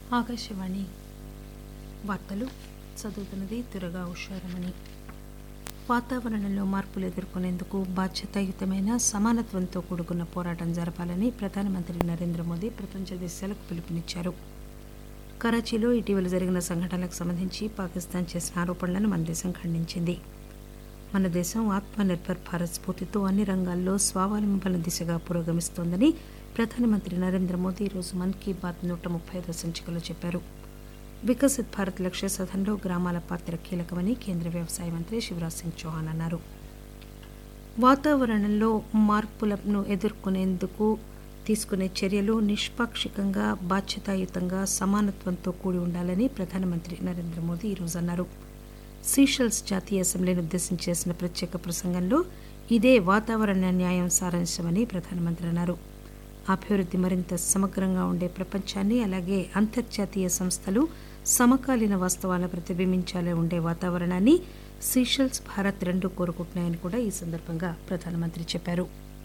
ఆకాశవాణి వార్తలు చదువుతున్నది తురగా ఉషారమణి వాతావరణంలో మార్పులు ఎదుర్కొనేందుకు బాధ్యతాయుతమైన సమానత్వంతో కూడుకున్న పోరాటం జరపాలని ప్రధానమంత్రి నరేంద్ర మోదీ ప్రపంచ దేశాలకు పిలుపునిచ్చారు కరాచీలో ఇటీవల జరిగిన సంఘటనలకు సంబంధించి పాకిస్తాన్ చేసిన ఆరోపణలను మన దేశం ఖండించింది మన దేశం ఆత్మనిర్భర్ భారత్ స్ఫూర్తితో అన్ని రంగాల్లో స్వావలంబన దిశగా పురోగమిస్తోందని ప్రధానమంత్రి నరేంద్ర మోదీ ఈరోజు మన్ కీ బాత్ నూట ముప్పై ఐదో సంచికలో చెప్పారు వికసిత్ భారత్ లక్ష్య సాధనలో గ్రామాల పాత్ర కీలకమని కేంద్ర వ్యవసాయ మంత్రి శివరాజ్ సింగ్ చౌహాన్ అన్నారు వాతావరణంలో మార్పులను ఎదుర్కొనేందుకు తీసుకునే చర్యలు నిష్పాక్షికంగా బాధ్యతాయుతంగా సమానత్వంతో కూడి ఉండాలని ప్రధానమంత్రి నరేంద్ర మోదీ ఈరోజు అన్నారు సీషెల్స్ జాతీయ అసెంబ్లీని ఉద్దేశించి చేసిన ప్రత్యేక ప్రసంగంలో ఇదే వాతావరణ న్యాయం సారాంశమని ప్రధానమంత్రి అన్నారు అభివృద్ధి మరింత సమగ్రంగా ఉండే ప్రపంచాన్ని అలాగే అంతర్జాతీయ సంస్థలు సమకాలీన వాస్తవాలను ప్రతిబింబించాలే ఉండే వాతావరణాన్ని సీషెల్స్ భారత్ రెండు కోరుకుంటున్నాయని కూడా ఈ సందర్భంగా ప్రధానమంత్రి చెప్పారు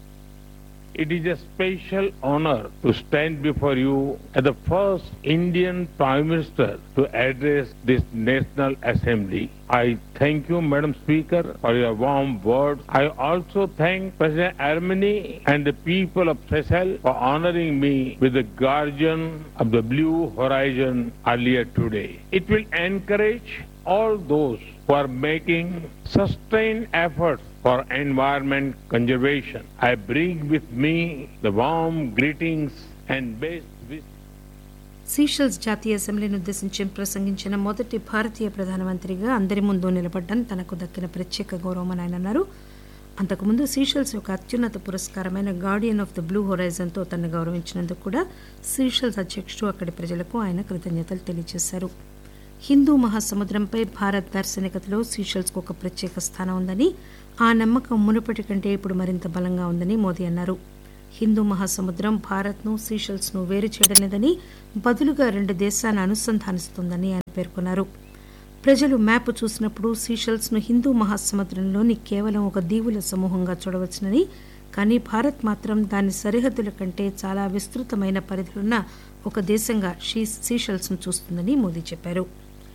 It is a special honor to stand before you as the first Indian Prime Minister to address this National Assembly. I thank you, Madam Speaker, for your warm words. I also thank President Armeni and the people of Seychelles for honoring me with the Guardian of the Blue Horizon earlier today. It will encourage all those who are making sustained efforts for environment conservation. I bring with me the warm greetings and best wishes. Seychelles జాతీయ అసెంబ్లీని ఉద్దేశించి ప్రసంగించిన మొదటి భారతీయ ప్రధానమంత్రిగా అందరి ముందు నిలబడ్డం తనకు దక్కిన ప్రత్యేక గౌరవమని ఆయన అన్నారు అంతకుముందు సీషెల్స్ యొక్క అత్యున్నత పురస్కారమైన గార్డియన్ ఆఫ్ ద బ్లూ హొరైజన్తో తనను గౌరవించినందుకు కూడా సీషెల్స్ అధ్యక్షుడు అక్కడి ప్రజలకు ఆయన కృతజ్ఞతలు తెలియజేశారు హిందూ మహాసముద్రంపై భారత్ దార్శనికతలో సీషెల్స్కు ఒక ప్రత్యేక స్థానం ఉందని ఆ నమ్మకం మునుపటి కంటే ఇప్పుడు మరింత బలంగా ఉందని మోదీ అన్నారు హిందూ మహాసముద్రం భారత్ను సీషెల్స్ను వేరు చేయడం లేదని బదులుగా రెండు దేశాలను అనుసంధానిస్తోందని ఆయన పేర్కొన్నారు ప్రజలు మ్యాప్ చూసినప్పుడు సీషెల్స్ను హిందూ మహాసముద్రంలోని కేవలం ఒక దీవుల సమూహంగా చూడవచ్చునని కానీ భారత్ మాత్రం దాని సరిహద్దుల కంటే చాలా విస్తృతమైన పరిధిలున్న ఒక దేశంగా షీ సీషెల్స్ను చూస్తుందని మోదీ చెప్పారు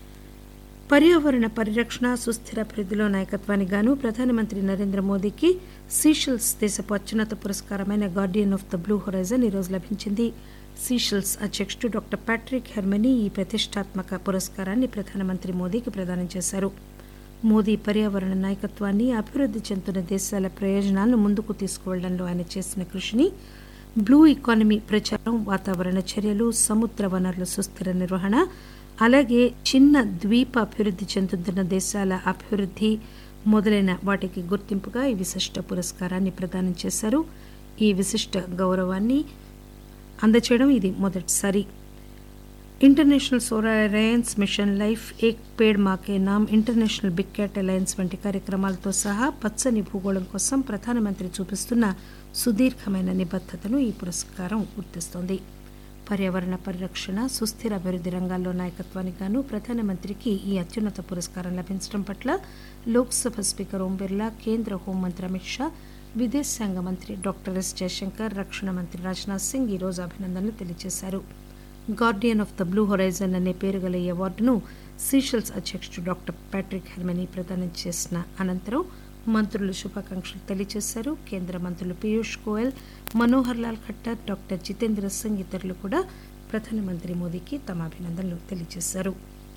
పర్యావరణ పరిరక్షణ సుస్థిర అభివృద్ధిలో నాయకత్వానికి గాను ప్రధానమంత్రి నరేంద్ర మోదీకి సీషెల్స్ దేశపు అత్యున్నత పురస్కారమైన Guardian of the Blue Horizon ఈరోజు లభించింది సీషెల్స్ అధ్యక్షుడు డాక్టర్ ప్యాట్రిక్ హెర్మనీ ఈ ప్రతిష్టాత్మక పురస్కారాన్ని ప్రధానమంత్రి మోదీకి ప్రదానం చేశారు మోదీ పర్యావరణ నాయకత్వాన్ని అభివృద్ధి చెందుతున్న దేశాల ప్రయోజనాలను ముందుకు తీసుకువెళ్లడంలో ఆయన చేసిన కృషిని బ్లూ ఎకానమీ ప్రచారం వాతావరణ చర్యలు సముద్ర వనరుల సుస్థిర నిర్వహణ అలాగే చిన్న ద్వీప అభివృద్ధి చెందుతున్న దేశాల అభివృద్ధి మొదలైన వాటికి గుర్తింపుగా ఈ విశిష్ట పురస్కారాన్ని ప్రదానం చేశారు ఈ విశిష్ట గౌరవాన్ని అందచేయడం ఇది మొదటిసారి international solar alliance mission LiFE Ek Ped Maa Ke Naam international big cat alliance వంటి కార్యక్రమాలతో సహా పచ్చని భూగోళం కోసం ప్రధానమంత్రి చూపిస్తున్న సుదీర్ఘమైన నిబద్ధతను ఈ పురస్కారం గుర్తిస్తోంది పర్యావరణ పరిరక్షణ సుస్థిర అభివృద్ధి రంగాల్లో నాయకత్వానికి గాను ప్రధానమంత్రికి ఈ అత్యున్నత పురస్కారం లభించడం పట్ల లోక్సభ స్పీకర్ ఓం బిర్లా కేంద్ర హోంమంత్రి అమిత్ షా విదేశాంగ మంత్రి డాక్టర్ ఎస్ జయశంకర్ రక్షణ మంత్రి రాజ్నాథ్ సింగ్ ఈరోజు అభినందనలు తెలియజేశారు Guardian of the Blue Horizon అనే పేరు గల ఈ అవార్డును సీషెల్స్ అధ్యక్షుడు డాక్టర్ ప్యాట్రిక్ హెర్మనీ ప్రదానం చేసిన అనంతరం మంత్రులు శుభాకాంక్షలు తెలియజేశారు కేంద్ర మంత్రులు పీయూష్ గోయల్ మనోహర్ లాల్ ఖట్టర్ డాక్టర్ జితేంద్ర సింగ్ ఇతరులు కూడా ప్రధానమంత్రి మోదీకి తమ అభినందనలు తెలియజేశారు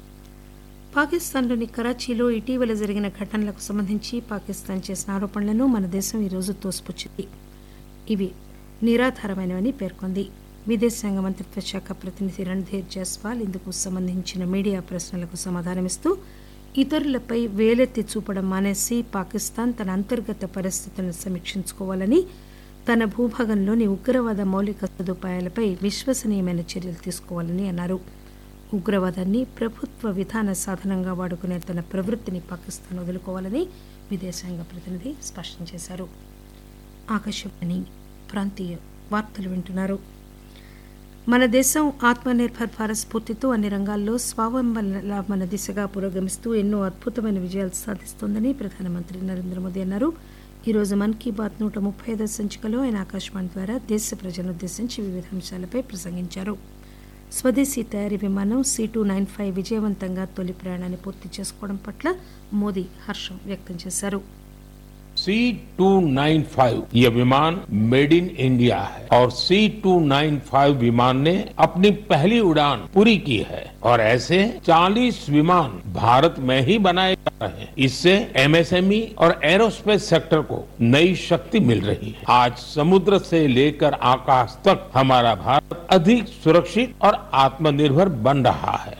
పాకిస్తాన్లోని కరాచీలో ఇటీవల జరిగిన ఘటనలకు సంబంధించి పాకిస్తాన్ చేసిన ఆరోపణలను మన దేశం ఈరోజు తోసిపుచ్చింది ఇవి నిరాధారమైనవని పేర్కొంది విదేశాంగ మంత్రిత్వ శాఖ ప్రతినిధి రణ్ధీర్ జైస్వాల్ ఇందుకు సంబంధించిన మీడియా ప్రశ్నలకు సమాధానమిస్తూ ఇతరులపై వేలెత్తి చూపడం మానేసి పాకిస్తాన్ తన అంతర్గత పరిస్థితులను సమీక్షించుకోవాలని తన భూభాగంలోని ఉగ్రవాద మౌలిక సదుపాయాలపై విశ్వసనీయమైన చర్యలు తీసుకోవాలని అన్నారు ఉగ్రవాదాన్ని ప్రభుత్వ విధాన సాధనంగా వాడుకునే తన ప్రవృత్తిని పాకిస్తాన్ వదులుకోవాలని విదేశాంగ ప్రతినిధి స్పష్టం చేశారు ఆకాశవాణి ప్రాంతీయ వార్తలు వింటున్నారు మన దేశం ఆత్మనిర్భర్ భారత్ స్ఫూర్తితో అన్ని రంగాల్లో స్వావలంబన దిశగా పురోగమిస్తూ ఎన్నో అద్భుతమైన విజయాలు సాధిస్తోందని ప్రధానమంత్రి నరేంద్ర మోదీ అన్నారు ఈరోజు మన్ కీ బాత్ నూట ముప్పై ఐదో సంచికలో ఆయన ఆకాశవాణి ద్వారా దేశ ప్రజలను ఉద్దేశించి వివిధ అంశాలపై ప్రసంగించారు స్వదేశీ తయారీ విమానం సి టూ నైన్ ఫైవ్ విజయవంతంగా తొలి ప్రయాణాన్ని పూర్తి చేసుకోవడం పట్ల మోదీ హర్షం వ్యక్తం చేశారు सी टू नाइन फाइव ये विमान मेड इन इंडिया है और सी टू नाइन फाइव विमान ने अपनी पहली उड़ान पूरी की है और ऐसे 40 विमान भारत में ही बनाए जा रहे हैं इससे एमएसएमई और एरोस्पेस सेक्टर को नई शक्ति मिल रही है आज समुद्र से लेकर आकाश तक हमारा भारत अधिक सुरक्षित और आत्मनिर्भर बन रहा है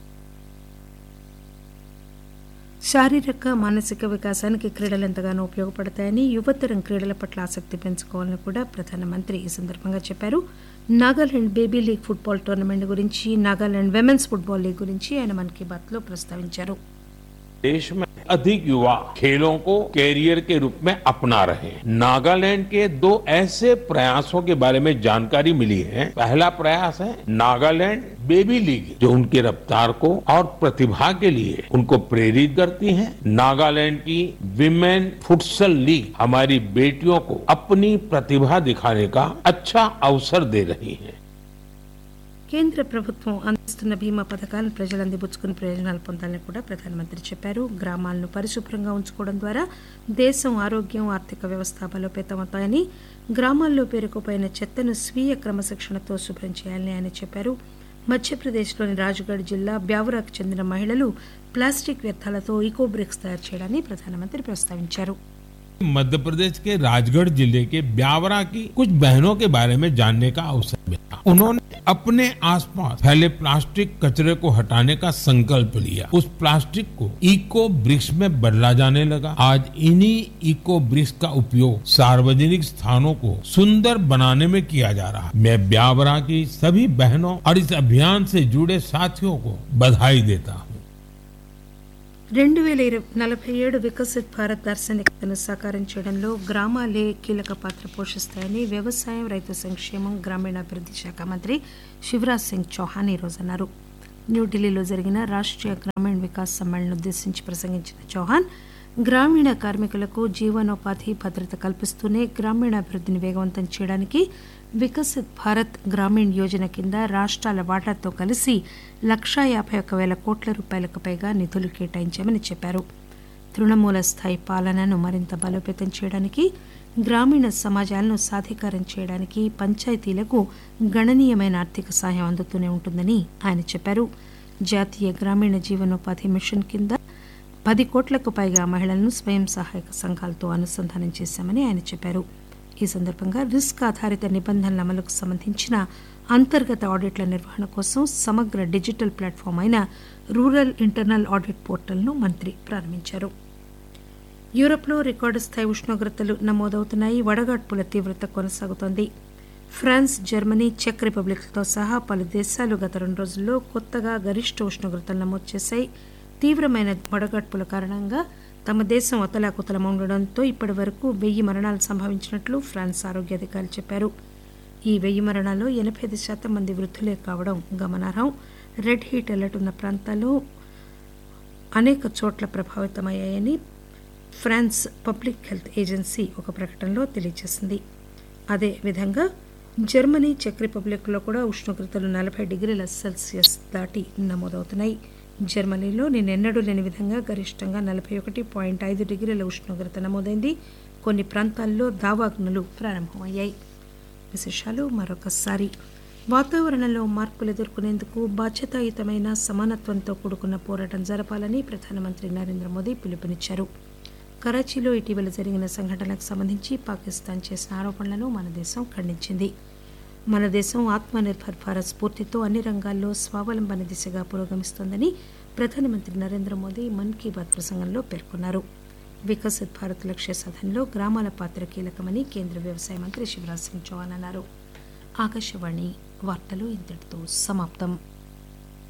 శారీరక మానసిక వికాసానికి క్రీడలు ఎంతగానో ఉపయోగపడతాయని యువతరం క్రీడల పట్ల ఆసక్తి పెంచుకోవాలని కూడా ప్రధానమంత్రి ఈ సందర్భంగా చెప్పారు Nagaland baby league football tournament గురించి నాగాలాండ్ విమెన్స్ ఫుట్బాల్ లీగ్ గురించి ఆయన మన్ కీ బాత్ లో ప్రస్తావించారు देश में अधिक युवा खेलों को कैरियर के रूप में अपना रहे हैं नागालैंड के दो ऐसे प्रयासों के बारे में जानकारी मिली है पहला प्रयास है नागालैंड बेबी लीग जो उनकी रफ्तार को और प्रतिभा के लिए उनको प्रेरित करती है नागालैंड की विमेन फुटसल लीग हमारी बेटियों को अपनी प्रतिभा दिखाने का अच्छा अवसर दे रही है కేంద్ర ప్రభుత్వం అందిస్తున్న బీమా పథకాలను ప్రజలు అందిపుచ్చుకుని ప్రయోజనాలు పొందాలని కూడా ప్రధానమంత్రి చెప్పారు గ్రామాలను పరిశుభ్రంగా ఉంచుకోవడం ద్వారా దేశం ఆరోగ్యం ఆర్థిక వ్యవస్థ బలోపేతమవుతాయని గ్రామాల్లో పేరుకుపోయిన చెత్తను స్వీయ క్రమశిక్షణతో శుభ్రం చేయాలని ఆయన చెప్పారు మధ్యప్రదేశ్లోని రాజ్గఢ్ జిల్లా బ్యావరాకు చెందిన మహిళలు ప్లాస్టిక్ వ్యర్థాలతో ఈకో బ్రిక్స్ తయారు చేయడాన్ని ప్రధానమంత్రి ప్రస్తావించారు मध्य प्रदेश के राजगढ़ जिले के ब्यावरा की कुछ बहनों के बारे में जानने का अवसर मिला उन्होंने अपने आसपास फैले प्लास्टिक कचरे को हटाने का संकल्प लिया उस प्लास्टिक को इको ब्रिक्स में बदला जाने लगा आज इन्हीं इको ब्रिक्स का उपयोग सार्वजनिक स्थानों को सुंदर बनाने में किया जा रहा है मैं ब्यावरा की सभी बहनों और इस अभियान से जुड़े साथियों को बधाई देता हूँ రెండు వేల ఇరవై నలభై ఏడు వికసిత్ భారత్ దార్శనికతను సాకారం చేయడంలో గ్రామాలే కీలక పాత్ర పోషిస్తాయని వ్యవసాయం రైతు సంక్షేమం గ్రామీణాభివృద్ధి శాఖ మంత్రి శివరాజ్ సింగ్ చౌహాన్ ఈరోజు అన్నారు న్యూఢిల్లీలో జరిగిన రాష్ట్రీయ గ్రామీణ వికాస్ సమ్మేళనం ఉద్దేశించి ప్రసంగించిన చౌహాన్ గ్రామీణ కార్మికులకు జీవనోపాధి భద్రత కల్పిస్తూనే గ్రామీణాభివృద్ధిని వేగవంతం చేయడానికి వికసిత్ భారత్ గ్రామీణ్ యోజన కింద రాష్ట్రాల వాటాతో కలిసి లక్షా యాభై ఒక్క వేల కోట్ల రూపాయలకు పైగా నిధులు కేటాయించామని చెప్పారు తృణమూల స్థాయి పాలనను మరింత బలోపేతం చేయడానికి గ్రామీణ సమాజాలను సాధికారం చేయడానికి పంచాయతీలకు గణనీయమైన ఆర్థిక సహాయం అందుతూనే ఉంటుందని ఆయన చెప్పారు జాతీయ గ్రామీణ జీవనోపాధి మిషన్ కింద పది కోట్లకు పైగా మహిళలను స్వయం సహాయక సంఘాలతో అనుసంధానం చేశామని ఆయన చెప్పారు ఈ సందర్భంగా రిస్క్ ఆధారిత నిబంధనల అమలుకు సంబంధించిన అంతర్గత ఆడిట్ల నిర్వహణ కోసం సమగ్ర డిజిటల్ ప్లాట్ఫామ్ అయిన రూరల్ ఇంటర్నల్ ఆడిట్ పోర్టల్ను మంత్రి ప్రారంభించారు యూరప్లో రికార్డు స్థాయి ఉష్ణోగ్రతలు నమోదవుతున్నాయి వడగాడ్పుల తీవ్రత కొనసాగుతోంది ఫ్రాన్స్ జర్మనీ చెక్ రిపబ్లిక్లతో సహా పలు దేశాలు గత రెండు రోజుల్లో కొత్తగా గరిష్ట ఉష్ణోగ్రతలు నమోదు చేశాయి తీవ్రమైన వడగాడ్పుల కారణంగా తమ దేశం అతలాకుతలం ఉండడంతో ఇప్పటి వరకు వెయ్యి మరణాలు సంభవించినట్లు ఫ్రాన్స్ ఆరోగ్య అధికారులు చెప్పారు ఈ వెయ్యి మరణాల్లో ఎనభై ఐదు శాతం మంది వృద్ధులే కావడం గమనార్హం రెడ్ హీట్ అలర్ట్ ఉన్న ప్రాంతాల్లో అనేక చోట్ల ప్రభావితమయ్యాయని ఫ్రాన్స్ పబ్లిక్ హెల్త్ ఏజెన్సీ ఒక ప్రకటనలో తెలియజేసింది అదేవిధంగా జర్మనీ చెక్ రిపబ్లిక్లో కూడా ఉష్ణోగ్రతలు నలభై డిగ్రీల సెల్సియస్ దాటి నమోదవుతున్నాయి జర్మనీలో నిన్నెన్నడూ లేని విధంగా గరిష్టంగా నలభై ఒకటి పాయింట్ ఐదు డిగ్రీల ఉష్ణోగ్రత నమోదైంది కొన్ని ప్రాంతాల్లో దావాగ్నులు ప్రారంభమయ్యాయి విశేషాలు మరొకసారి వాతావరణంలో మార్పులు ఎదుర్కొనేందుకు బాధ్యతాయుతమైన సమానత్వంతో కూడుకున్న పోరాటం జరపాలని ప్రధానమంత్రి నరేంద్ర మోదీ పిలుపునిచ్చారు కరాచీలో ఇటీవల జరిగిన సంఘటనలకు సంబంధించి పాకిస్తాన్ చేసిన ఆరోపణలను మన దేశం ఖండించింది మన దేశం ఆత్మనిర్భర్ భారత్ స్ఫూర్తితో అన్ని రంగాల్లో స్వావలంబన దిశగా పురోగమిస్తోందని ప్రధానమంత్రి నరేంద్ర మోదీ మన్ కీ బాత్ ప్రసంగంలో పేర్కొన్నారు వికసిత్ భారత్ లక్ష్య సాధనలో గ్రామాల పాత్ర కీలకమని కేంద్ర వ్యవసాయ మంత్రి శివరాజ్ సింగ్ చౌహాన్ అన్నారు ఆకాశవాణి వార్తలు ఇంతటితో సమాప్తం